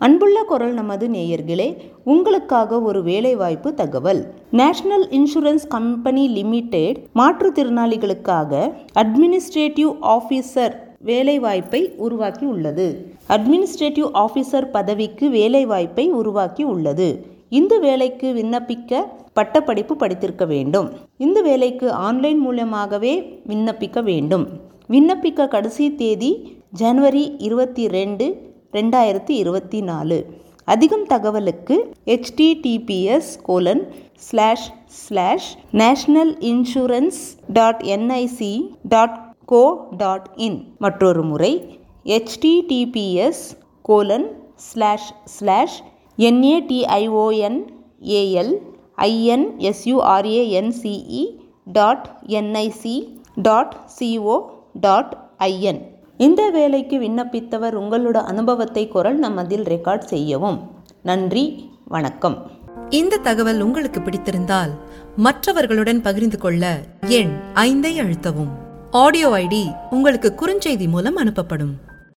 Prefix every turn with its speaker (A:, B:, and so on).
A: அன்புள்ள குரல் நமது நேயர்களே உங்களுக்காக ஒரு வேலைவாய்ப்பு தகவல் நேஷனல் இன்சூரன்ஸ் கம்பெனி லிமிடெட் மாற்றுத்திறனாளிகளுக்காக அட்மினிஸ்ட்ரேட்டிவ் ஆஃபீஸர் வேலைவாய்ப்பை உருவாக்கி உள்ளது அட்மினிஸ்ட்ரேட்டிவ் ஆஃபீஸர் பதவிக்கு வேலைவாய்ப்பை உருவாக்கி உள்ளது இந்த வேலைக்கு விண்ணப்பிக்க பட்டப்படிப்பு படித்திருக்க வேண்டும் இந்த வேலைக்கு ஆன்லைன் மூலமாகவே விண்ணப்பிக்க வேண்டும் விண்ணப்பிக்க கடைசி தேதி ஜனவரி இருபத்தி ரெண்டு ரெண்டாயிரத்தி இருபத்தி நாலு அதிகம் தகவலுக்கு HTTPS colon slash slash national insurance dot NIC dot co dot in மற்றொரு முறை HTTPS colon slash slash என்ஏடிஐஓஎன் AL INSURANCE dot NIC dot CO dot IN இந்த வேலைக்கு விண்ணப்பித்தவர் உங்களோட அனுபவத்தை குரல் நம்மதில் ரெக்கார்ட் செய்யவும் நன்றி வணக்கம்
B: இந்த தகவல் உங்களுக்கு பிடித்திருந்தால் மற்றவர்களுடன் பகிர்ந்து கொள்ள எண் ஐந்தை அழுத்தவும் ஆடியோ ஐடி உங்களுக்கு குறுஞ்செய்தி மூலம் அனுப்பப்படும்